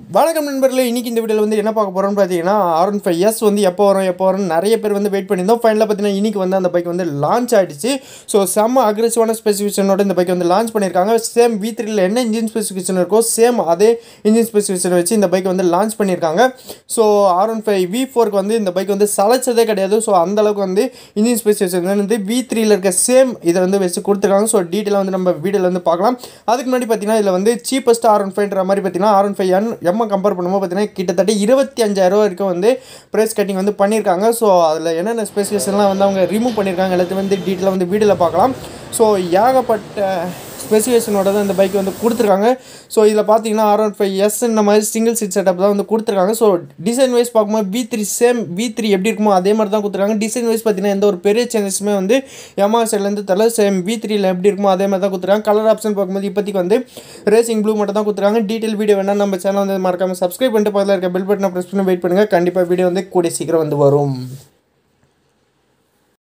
வணக்கம் நண்பர்களே இன்றைக்கி இந்த வீடியோவில் வந்து என்ன பார்க்க போகிறோம்னு பார்த்தீங்கன்னா ஆர் ஒன் ஃபைவ் எஸ் வந்து எப்போ வரும் எப்போ வரும் நிறைய பேர் வந்து வெயிட் பண்ணியிருந்தோம் ஃபைனலாக பார்த்தீங்கன்னா இன்றைக்கி வந்து அந்த பைக் வந்து லான்ச் ஆகிடுச்சு ஸோ செம்ம அக்ரெசிவான ஸ்பெசிஃபிகேஷனோட இந்த பைக் வந்து லான்ச் பண்ணியிருக்காங்க சேம் வி த்ரீல என்ன இன்ஜின் ஸ்பெசிஃபிகேஷன் இருக்கோ சேம் அதே இன்ஜின் ஸ்பெசிஃபிகேஷன் வச்சு இந்த பைக் வந்து லான்ச் பண்ணியிருக்காங்க so R one five V ஃபோருக்கு வந்து இந்த பைக் வந்து சளைச்சதே கிடையாது ஸோ அந்தளவுக்கு வந்து இன்ஜின் ஸ்பெசிஃபிகேஷன் வந்து வி த்ரீல இருக்க சேம் இதை வந்து வச்சு கொடுத்துருக்காங்க ஸோ டீட்டெயிலாக வந்து நம்ம வீடியோவில் வந்து பார்க்கலாம் அதுக்கு முன்னாடி பார்த்தீங்கன்னா இதில் வந்து சீப்பஸ்ட் ஆர் ஒன் ஃபைவ்ன்ற மாதிரி பார்த்தீங்கன்னா ஆர் ஒன் ஃபைவ் என் எம்மை கம்பேர் பண்ணும்போது பார்த்தீங்கன்னா கிட்டத்தட்ட இருபத்தி அஞ்சாயிரம் வரைக்கும் வந்து ப்ரைஸ் கட்டிங் வந்து பண்ணியிருக்காங்க ஸோ அதில் என்னென்ன ஸ்பெசிஃபிகேஷன்லாம் வந்து அவங்க ரிமூவ் பண்ணியிருக்காங்க எல்லாத்தையும் வந்து டீட்டெயிலாக வந்து வீடியோவில் பார்க்கலாம் ஸோ ஏகப்பட்ட ஸ்பெசிஃபிகேஷனோட தான் இந்த பைக் வந்து கொடுத்துருக்காங்க ஸோ இதில் பார்த்தீங்கன்னா ஆர் ஒன் ஃபைவ் எஸ் இந்த மாதிரி சிங்கிள் சீட் செட்டப் தான் வந்து கொடுத்துருக்காங்க ஸோ டிசைன் வைஸ் பார்க்கும்போது V three same V three எப்படி இருக்குமோ அதே மாதிரி தான் கொடுத்துருக்காங்க டிசைன் வைஸ் பார்த்தீங்கன்னா எந்த ஒரு பெரிய சேஞ்சஸுமே வந்து எம்ஆ சைட்லேருந்து தரல சேம் வி த்ரீல எப்படி இருக்குமோ அதே மாதிரி தான் கொடுத்துருக்காங்க கலர் ஆப்ஷன் பார்க்கும்போது இப்போதைக்கு வந்து ரேசிங் ப்ளூ மட்டும் தான் கொடுத்துருக்காங்க டீட்டெயில் வீடியோ வேணால் நம்ம சேனல் வந்து மறக்காமல் சப்ஸ்கிரைப் பண்ணிட்டு பக்கத்தில் இருக்க பெல் பட்டனை ப்ரெஸ் பண்ணி வெயிட் பண்ணுங்கள் கண்டிப்பாக வீடியோ வந்து கூடிய சீக்கிரம் வந்து வரும்